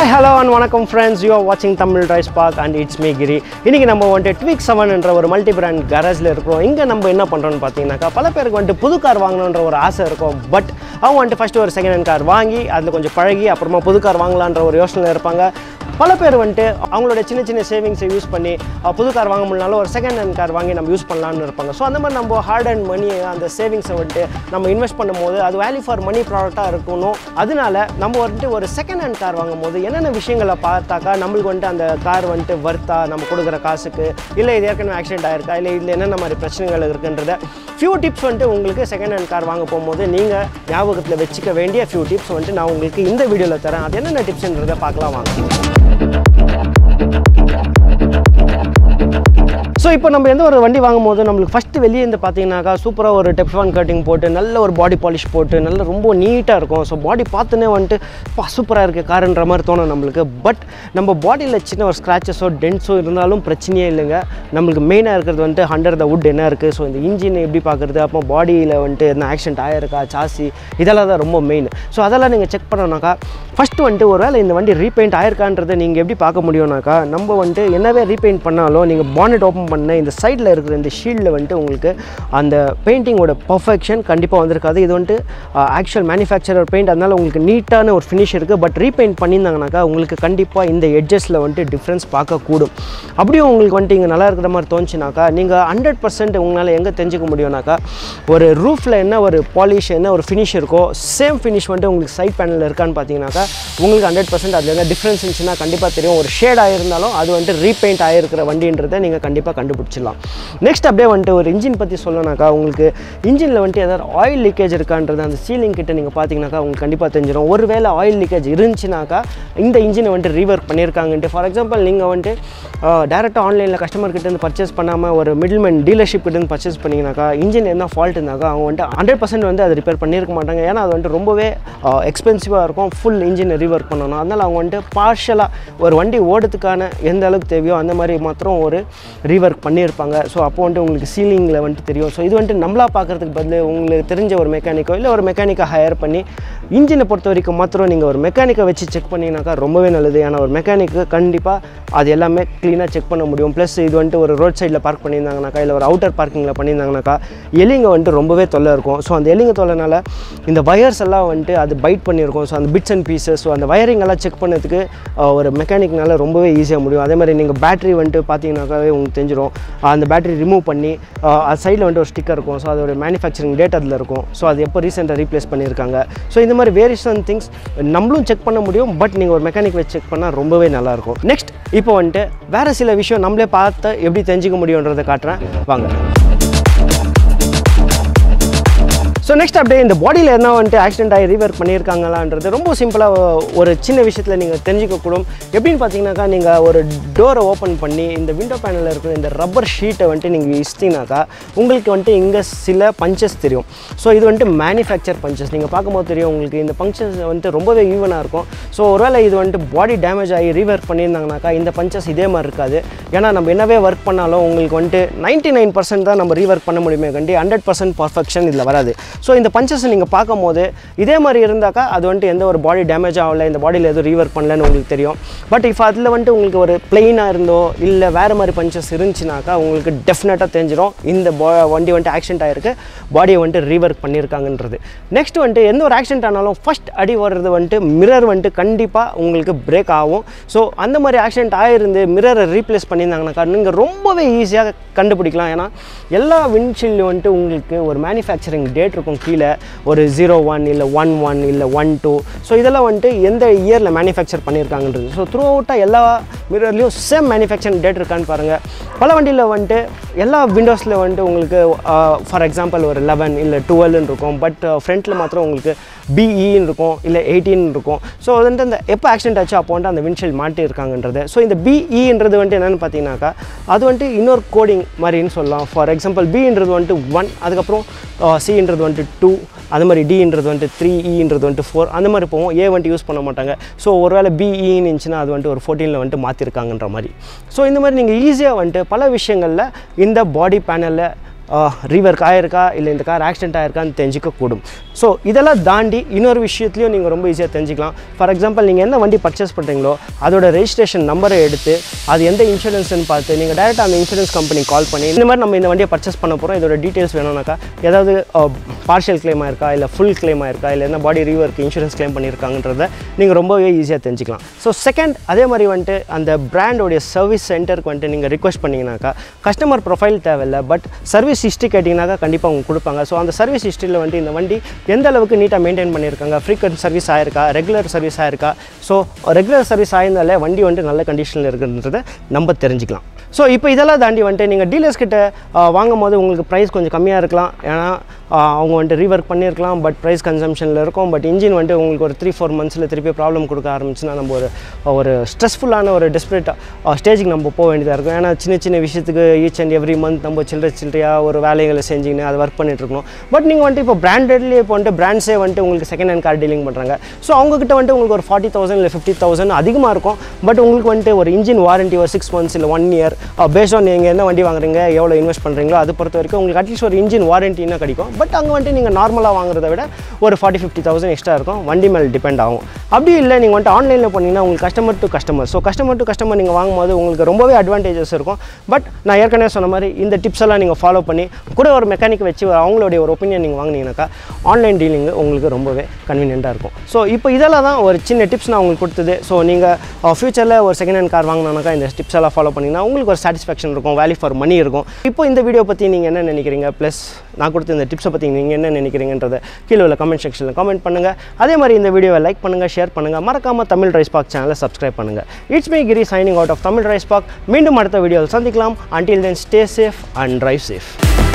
hi hello and வணக்கம் friends you are வாட்சிங் Tamil rise park and it's me Giri இன்றைக்கி நம்ம வந்துட்டு ட்விக் செவன் என்ற ஒரு மல்டி பிராண்ட் கரேஜில் இருக்கிறோம் இங்கே நம்ம என்ன பண்ணுறோம்னு பார்த்தீங்கன்னாக்கா பல பேருக்கு வந்துட்டு புது கார் வாங்கணுன்ற ஒரு ஆசை இருக்கும் பட் அவங்க வந்துட்டு ஃபஸ்ட்டு ஒரு செகண்ட் ஹேண்ட் கார் வாங்கி அதில் கொஞ்சம் பழகி அப்புறமா புது கார் வாங்கலான்ற ஒரு யோசனையில் இருப்பாங்க பல பேர் வந்துட்டு அவங்களோட சின்ன சின்ன சேவிங்ஸை யூஸ் பண்ணி அஹ், புது கார் வாங்க முடியலனாலும் ஒரு செகண்ட் ஹேண்ட் கார் வாங்கி நம்ம யூஸ் பண்ணலாம்னு இருப்பாங்க ஸோ அந்த மாதிரி நம்ம ஹார்ட் அண்ட் மணி அந்த சேவிங்ஸை வந்துட்டு நம்ம இன்வெஸ்ட் பண்ணும்போது அது வேல்யூ ஃபார் மணி ப்ராடக்டாக இருக்கணும் அதனால நம்ம வந்துட்டு ஒரு செகண்ட் ஹேண்ட் கார் வாங்கும்போது என்னென்ன விஷயங்களை பார்த்தாக்கா நம்மளுக்கு வந்துட்டு அந்த கார் வந்துட்டு வர்த்தா நம்ம கொடுக்குற காசுக்கு இல்லை இது ஏற்கனவே ஆக்சிடென்ட் ஆயிருக்கா இல்லை இதில் என்னென்ன மாதிரி பிரச்சனைகள் இருக்குன்றத ஃபியூ டிப்ஸ் வந்துட்டு உங்களுக்கு செகண்ட் ஹேண்ட் கார் வாங்க போகும்போது நீங்கள் ஞாபகத்தில் வச்சுக்க வேண்டிய ஃபியூ டிப்ஸ் வந்துட்டு நான் உங்களுக்கு இந்த வீடியோவில் தரேன் அது என்னென்ன டிப்ஸ்ன்றதை பார்க்கலாம் வாங்க ஸோ இப்போ நம்ம எந்த ஒரு வண்டி வாங்கும் போது நம்மளுக்கு ஃபஸ்ட்டு வெளியே இருந்து பார்த்தீங்கன்னாக்கா சூப்பராக ஒரு டெப்ஃபான் கட்டிங் போட்டு நல்ல ஒரு பாடி பாலிஷ் போட்டு நல்ல ரொம்ப நீட்டாக இருக்கும் ஸோ பாடி பார்த்துனே வந்துட்டு பா சூப்பராக இருக்குது காருன்ற மாதிரி தோணும் நம்மளுக்கு பட் நம்ம பாடியில் சின்ன ஒரு ஸ்க்ராச்சஸோ டென்ஸோ இருந்தாலும் பிரச்சனையே இல்லைங்க நம்மளுக்கு மெயினாக இருக்கிறது வந்துட்டு ஹண்டர் த வுட் என்ன இருக்குது ஸோ இந்த இன்ஜின் எப்படி பார்க்குறது அப்போ பாடியில் வந்துட்டு என்ன ஆக்சிடென்ட் ஆயிருக்கா சாசி இதெல்லாம் தான் ரொம்ப மெயின் ஸோ அதெல்லாம் நீங்கள் செக் பண்ணோன்னாக்கா ஃபஸ்ட்டு வந்துட்டு ஒரு வேளை இந்த வண்டி ரீபெயிண்ட் ஆயிருக்கான்றதை நீங்கள் எப்படி பார்க்க முடியும்னாக்கா நம்ம வந்துட்டு என்னவே ரீபெயிண்ட் பண்ணாலும் நீங்கள் பானட் ஓப்பன் பண்ண இந்த சைடில் இருக்கிற இந்த ஷீல்டில் வந்துட்டு உங்களுக்கு அந்த பெயிண்டிங்கோட பர்ஃபெக்ஷன் கண்டிப்பாக வந்திருக்காது இது வந்துட்டு ஆக்சுவல் மேனுஃபேக்சரர் பெயிண்ட் அதனால் உங்களுக்கு நீட்டான ஒரு ஃபினிஷ் இருக்குது பட் ரீபெயிண்ட் பண்ணியிருந்தாங்கனாக்கா உங்களுக்கு கண்டிப்பாக இந்த எட்ஜஸில் வந்துட்டு டிஃப்ரென்ஸ் பார்க்கக்கூடும் அப்படியும் உங்களுக்கு வந்துட்டு இங்கே நல்லா இருக்கிற மாதிரி தோணுச்சுனாக்கா நீங்கள் ஹண்ட்ரட் பர்சன்ட் உங்களால் எங்கே தெரிஞ்சுக்க முடியும்னாக்கா ஒரு ரூஃபில் என்ன ஒரு பாலிஷ் என்ன ஒரு ஃபினிஷ் இருக்கோ சேம் ஃபினிஷ் வந்துட்டு உங்களுக்கு சைட் பேனலில் இருக்கான்னு பார்த்தீங்கன்னாக்கா உங்களுக்கு ஹண்ட்ரட் பர்சன்ட் அதில் என்ன டிஃப்ரென்ஸ் இருந்துச்சுன்னா கண்டிப்பாக தெரியும் ஒரு ஷேட் ஆகிருந்தாலும் அது வந்துட்டு ரீபெயிண்ட் ஆகிருக்கிற வண்டின்றதை நீங்கள் கண்டிப்பாக கண்டுபிடிச்சிடலாம் நெக்ஸ்ட் அப்படியே வந்துட்டு ஒரு இன்ஜின் பற்றி சொல்லணும்னாக்கா உங்களுக்கு இன்ஜினில் வந்துட்டு ஏதாவது ஆயில் லீக்கேஜ் இருக்கான்றது அந்த சீலிங் கிட்ட நீங்கள் பார்த்தீங்கன்னாக்கா உங்களுக்கு கண்டிப்பாக தெரிஞ்சிடும் ஒருவேளை ஆயில் லீக்கேஜ் இருந்துச்சுனாக்கா இந்த இன்ஜினை வந்துட்டு ரீவர்க் பண்ணியிருக்காங்கன்ட்டு ஃபார் எக்ஸாம்பிள் நீங்கள் வந்துட்டு டேரெக்டாக ஆன்லைனில் கஸ்டமர் கிட்டேருந்து பர்ச்சேஸ் பண்ணாமல் ஒரு மிடில்மேன் டீலர்ஷிப் கிட்டேருந்து பர்ச்சேஸ் பண்ணிங்கனாக்கா இன்ஜின் என்ன ஃபால்ட் இருந்தாக்கா அவங்க வந்துட்டு ஹண்ட்ரட் பர்சன்ட் வந்து அதை ரிப்பேர் பண்ணியிருக்க மாட்டாங்க ஏன்னா அது வந்துட்டு ரொம்பவே எக்ஸ்பென்சிவாக இருக்கும் ஃபுல் இன்ஜினை ரீவர்க் பண்ணணும் அதனால் அவங்க வந்துட்டு பார்ஷலாக ஒரு வண்டி ஓடுறதுக்கான எந்த அளவுக்கு தேவையோ அந்த மாதிரி மாத்திரம் ஒரு ரீவர்க் பண்ணியிருப்பாங்க ஸோ அப்போ வந்துட்டு உங்களுக்கு சீலிங்கில் வந்துட்டு தெரியும் ஸோ இது வந்துட்டு நம்மளா பார்க்குறதுக்கு பதில் உங்களுக்கு தெரிஞ்ச ஒரு மெக்கானிக்கோ இல்லை ஒரு மெக்கானிக்கை ஹையர் பண்ணி இன்ஜினை பொறுத்த வரைக்கும் மாத்திரம் நீங்கள் ஒரு மெக்கானிக்கை வச்சு செக் பண்ணிங்கனாக்கா ரொம்பவே நல்லது ஏன்னா ஒரு மெக்கானிக்கு கண்டிப்பாக அது எல்லாமே க்ளீனாக செக் பண்ண முடியும் ப்ளஸ் இது வந்துட்டு ஒரு ரோட் சைடில் பார்க் பண்ணியிருந்தாங்கனாக்கா இல்லை ஒரு அவுட்டர் பார்க்கிங்கில் பண்ணியிருந்தாங்கனாக்கா எலிங்க வந்துட்டு ரொம்பவே தொல்லை இருக்கும் ஸோ அந்த எலிங்க தொல்லைனால இந்த வயர்ஸ் எல்லாம் வந்துட்டு அது பைட் பண்ணியிருக்கும் ஸோ அந்த பிட்ஸ் அண்ட் பீசஸ் ஸோ அந்த வயரிங் எல்லாம் செக் பண்ணதுக்கு அஹ், ஒரு மெக்கானிக்னால ரொம்பவே ஈஸியாக முடியும் அதே மாதிரி நீங்கள் பேட்டரி வந்துட்டு பார்த்தீங்கன்னாக்காவே உங்களுக்கு தெரிஞ்சிடும் அந்த பேட்டரி ரிமூவ் பண்ணி அஹ், அது சைடில் வந்துட்டு ஒரு ஸ்டிக்கர் இருக்கும் ஸோ அதோட மேனுஃபேக்சரிங் டேட் அதில் இருக்கும் ஸோ அது எப்போ ரீசெண்டாக ரீப்ளேஸ் பண்ணியிருக்காங்க ஸோ இந்த மாதிரி வேரியேஷன் திங்ஸ் நம்மளும் செக் பண்ண முடியும் பட் நீங்கள் ஒரு மெக்கானிக் வச்சு செக் பண்ணால் ரொம்பவே நல்லாயிருக்கும் நெக்ஸ்ட் இப்போ வந்துட்டு வேறு சில விஷயம் நம்மளே பார்த்து எப்படி தெரிஞ்சுக்க முடியுன்றதை காட்டுறேன் வாங்க ஸோ நெக்ஸ்ட் அப்படியே இந்த பாடியில் என்ன வந்துட்டு ஆக்சிடென்ட் ஆகி ரீவர்க் பண்ணியிருக்காங்களான்றது ரொம்ப சிம்பிளாக ஒரு சின்ன விஷயத்தில் நீங்கள் தெரிஞ்சுக்கக்கூடும் எப்படின்னு பார்த்தீங்கன்னாக்கா நீங்கள் ஒரு டோரை ஓப்பன் பண்ணி இந்த விண்டோ பேனலில் இருக்கிற இந்த ரப்பர் ஷீட்டை வந்துட்டு நீங்கள் இஷ்டினாக்கா உங்களுக்கு வந்துட்டு இங்கே சில பஞ்சஸ் தெரியும் ஸோ இது வந்துட்டு மேனுஃபேக்சர் பஞ்சஸ் நீங்கள் பார்க்கும்போது தெரியும் உங்களுக்கு இந்த பஞ்சஸ் வந்துட்டு ரொம்பவே ஈவனாக இருக்கும் ஸோ ஒருவேளை இது வந்துட்டு பாடி டேமேஜ் ஆகி ரீவர்க் பண்ணியிருந்தாங்கனாக்கா இந்த பஞ்சஸ் இதே மாதிரி இருக்காது ஏன்னா நம்ம என்னவே ஒர்க் பண்ணாலும் உங்களுக்கு வந்துட்டு நைன்ட்டி நைன் பர்சன்ட் தான் நம்ம ரீவர்க் பண்ண முடியுமே கண்டி ஹண்ட்ரட் பர்சன்ட் பர்ஃபெக்ஷன் இதில் வராது ஸோ இந்த பஞ்சஸை நீங்கள் பார்க்கும்போது இதே மாதிரி இருந்தாக்கா அது வந்துட்டு எந்த ஒரு பாடி டேமேஜ் ஆகல இந்த பாடியில் எதுவும் ரீவர்க் பண்ணலன்னு உங்களுக்கு தெரியும் பட் இப்போ அதில் வந்துட்டு உங்களுக்கு ஒரு பிளெயினாக இருந்தோ இல்லை வேறு மாதிரி பஞ்சஸ் இருந்துச்சுனாக்கா உங்களுக்கு டெஃபினட்டாக தெரிஞ்சிடும் இந்த பா வண்டி வந்துட்டு ஆக்சிடென்ட் ஆகிருக்கு பாடியை வந்துட்டு ரீவர்க் பண்ணியிருக்காங்கன்றது நெக்ஸ்ட் வந்துட்டு எந்த ஒரு ஆக்சிடென்ட் ஆனாலும் ஃபஸ்ட் அடி வர்றது வந்துட்டு மிரர் வந்துட்டு கண்டிப்பாக உங்களுக்கு பிரேக் ஆகும் ஸோ அந்த மாதிரி ஆக்சிடென்ட் ஆகிருந்து மிரரை ரீப்ளேஸ் பண்ணியிருந்தாங்கனாக்கா நீங்கள் ரொம்பவே ஈஸியாக கண்டுபிடிக்கலாம் ஏன்னா எல்லா விண்ட்ஷீல்டும் வந்துட்டு உங்களுக்கு ஒரு மேனுஃபேக்சரிங் டேட் இருக்கும் கீழே ஒரு ஜீரோ ஒன் இல்லை ஒன் ஒன் இல்லை ஒன் டூ ஸோ இதெல்லாம் வந்துட்டு எந்த இயரில் மேனுஃபேக்சர் பண்ணியிருக்காங்கன்றது ஸோ த்ரூ அவுட்டாக எல்லா மிரர்லேயும் சேம் மேனுஃபேக்சரிங் டேட் இருக்கான்னு பாருங்கள் பல வண்டியில் வந்துட்டு எல்லா விண்டோஸில் வந்துட்டு உங்களுக்கு ஃபார் எக்ஸாம்பிள் ஒரு லெவன் இல்லை டுவெல்னு இருக்கும் பட் ஃப்ரண்ட்டில் மாத்திரம் உங்களுக்கு பிஇன்னு இருக்கும் இல்லை எயிட்டீன் இருக்கும் ஸோ அது வந்துட்டு அந்த எப்போ ஆக்சிடென்ட் ஆச்சு அப்போ வந்துட்டு அந்த விண்ட்ஷீல்ட் மாட்டி இருக்காங்கன்றது ஸோ இந்த பிஇன்றது வந்துட்டு என்னென்னு பார்த்தீங்கன்னாக்கா அது வந்துட்டு இன்னொரு கோடிங் மாதிரின்னு சொல்லலாம் ஃபார் எக்ஸாம்பிள் பின்றது வந்துட்டு ஒன் அதுக்கப்புறம் சின்றது வந்துட்டு டூ அது மாதிரி டின்றது வந்துட்டு த்ரீ இன்றது வந்துட்டு ஃபோர் அந்த மாதிரி போவோம் ஏ வந்துட்டு யூஸ் பண்ண மாட்டாங்க ஸோ ஒருவேளை பிஇன்னு இருந்துச்சுன்னா அது வந்துட்டு ஒரு ஃபோர்டீனில் வந்துட்டு மாற்றிருக்காங்கன்ற மாதிரி ஸோ இந்த மாதிரி நீங்கள் ஈஸியாக வந்துட்டு பல விஷயங்களில் இந்த பாடி பேனலில் ரீவர்க் ஆயிருக்கா இல்லை இந்த கார் ஆக்சிடென்ட் ஆயிருக்கான்னு தெரிஞ்சிக்க கூடும் ஸோ இதெல்லாம் தாண்டி இன்னொரு விஷயத்துலையும் நீங்கள் ரொம்ப ஈஸியாக தெரிஞ்சுக்கலாம் ஃபார் எக்ஸாம்பிள் நீங்கள் என்ன வண்டி பர்ச்சேஸ் பண்ணுறீங்களோ அதோட ரெஜிஸ்ட்ரேஷன் நம்பரை எடுத்து அது எந்த இன்சூரன்ஸ்னு பார்த்து நீங்கள் டேரெக்டாக அந்த இன்சூரன்ஸ் கம்பெனி கால் பண்ணி இந்த மாதிரி நம்ம இந்த வண்டியை பர்ச்சேஸ் பண்ண போகிறோம் இதோட டீட்டெயில்ஸ் வேணும்னாக்கா ஏதாவது பார்ஷியல் claim ஆயிருக்கா இல்லை ஃபுல் claim ஆயிருக்கா இல்லை என்ன பாடி ரீவர்க்கு இன்சூரன்ஸ் claim பண்ணியிருக்காங்கன்றத நீங்கள் ரொம்பவே ஈஸியாக தெரிஞ்சுக்கலாம் ஸோ செகண்ட் அதே மாதிரி வந்துட்டு அந்த பிராண்டோடைய சர்வீஸ் சென்டருக்கு வந்துட்டு நீங்கள் ரிக்வெஸ்ட் பண்ணிங்கனாக்கா கஸ்டமர் ப்ரொஃபைல் தேவையில்லை பட் சர்வீஸ் ஹிஸ்ட்ரி கேட்டிங்கனாக்கா கண்டிப்பாக அவங்க கொடுப்பாங்க ஸோ அந்த சர்வீஸ் ஹிஸ்ட்ரியில் வந்துட்டு இந்த வண்டி எந்த அளவுக்கு நீட்டாக மெயின்டைன் பண்ணியிருக்காங்க ஃப்ரீக்வெண்ட் சர்வீஸ் ஆயிருக்கா ரெகுலர் சர்வீஸ் ஆயிருக்கா ஸோ ரெகுலர் சர்வீஸ் ஆயிருந்தாலே வண்டி வந்துட்டு நல்ல கண்டிஷனில் இருக்குன்றதை நம்ம தெரிஞ்சுக்கலாம் ஸோ இப்போ இதெல்லாம் தாண்டி வந்துட்டு நீங்கள் டீலர்ஸ் கிட்ட ஆ, வாங்கும் போது உங்களுக்கு ப்ரைஸ் கொஞ்சம் கம்மியாக இருக்கலாம் ஏன்னா ஆ, அவங்க வந்துட்டு ரீவர்க் பண்ணியிருக்கலாம் பட் ப்ரைஸ் கன்சம்ஷனில் இருக்கும் பட் இன்ஜின் வந்துட்டு உங்களுக்கு ஒரு த்ரீ ஃபோர் மந்த்ஸில் திருப்பி ப்ராப்ளம் கொடுக்க ஆரம்பிச்சுன்னா நம்ம ஒரு ஒரு ஸ்ட்ரெஸ்ஃபுல்லான ஒரு டெஸ்பரேட் ஸ்டேஜுக்கு நம்ம போக வேண்டியதாக இருக்கும் ஏன்னா சின்ன சின்ன விஷயத்துக்கு ஈச் அண்ட் எவ்ரி மந்த் நம்ம சில்லறை சில்லறையாக ஒரு வேலைகளை செஞ்சுக்கின்னு அதை ஒர்க் பண்ணிட்டு இருக்கணும் பட் நீங்கள் வந்துட்டு இப்போ பிராண்டட்லேயே இப்போ வந்துட்டு பிராண்ட்ஸே வந்துட்டு உங்களுக்கு செகண்ட் ஹேண்ட் கார் டீலிங் பண்ணுறாங்க ஸோ அவங்ககிட்ட வந்துட்டு உங்களுக்கு ஒரு ஃபார்ட்டி தௌசண்ட் இல்லை ஃபிஃப்டி தௌசண்ட் அதிகமாக இருக்கும் பட் உங்களுக்கு வந்துட்டு ஒரு இன்ஜின் வாரண்டி ஒரு சிக்ஸ் மந்த்ஸ் இல்லை ஒன் இயர் பேஸ்ட் ஆன் நீங்கள் என்ன வண்டி வாங்குறீங்க எவ்வளோ இன்வெஸ்ட் பண்ணுறீங்களோ அது பொறுத்த வரைக்கும் உங்களுக்கு அட்லீஸ்ட் ஒரு இன்ஜின் வாரண்டினா கிடைக்கும் பட் அங்கே வந்துட்டு நீங்கள் நார்மலாக வாங்குறத விட ஒரு ஃபார்ட்டி ஃபிஃப்டி தௌசண்ட் எக்ஸ்ட்ரா இருக்கும் வண்டி மேலே டிபெண்ட் ஆகும் அப்படி இல்லை நீங்கள் வந்துட்டு ஆன்லைனில் பண்ணீங்கன்னா உங்களுக்கு customer to customer so customer to customer நீங்கள் வாங்கும்போது உங்களுக்கு ரொம்பவே அட்வான்டேஜஸ் இருக்கும் பட் நான் ஏற்கனவே சொன்ன மாதிரி இந்த டிப்ஸ் எல்லாம் நீங்கள் ஃபாலோ பண்ணி கூட ஒரு மெக்கானிக் வச்சு அவங்களுடைய ஒரு ஒப்பீனியன் நீங்கள் வாங்குனீங்கன்னாக்கா ஆன்லைன் டீலிங் உங்களுக்கு ரொம்பவே கன்வீனியண்ட்டாக இருக்கும் ஸோ இப்போ இதெல்லாம் தான் ஒரு சின்ன டிப்ஸ் நான் உங்களுக்கு கொடுத்தது ஸோ நீங்கள் ஃபியூச்சரில் ஒரு செகண்ட் ஹேண்ட் கார் வாங்கினாக்கா இந்த டிப்ஸ் எல்லாம் ஃபாலோ பண்ணிங்கன்னா உங்களுக்கு ஒரு சாட்டிஸ்ஃபேக்ஷன் இருக்கும் வேல்யூ ஃபார் மணி இருக்கும் இப்போ இந்த வீடியோ பற்றி நீங்கள் என்ன நினைக்கிறீங்க ப்ளஸ் நான் கொடுத்த இந்த டிப்ஸை பற்றி நீங்கள் என்ன நினைக்கிறீங்கன்றத கீழே உள்ள கமெண்ட் செக்ஷனில் கமெண்ட் பண்ணுங்கள் அதே மாதிரி இந்த வீடியோவை லைக் பண்ணுங்கள் ஷேர் பண்ணுங்கள் மறக்காமல் தமிழ் ரைஸ் பாக் சேனலை சப்ஸ்கிரைப் பண்ணுங்கள் it's me Giri signing out of Tamil rise back மீண்டும் அடுத்த வீடியோவில் சந்திக்கலாம் until then stay safe and drive safe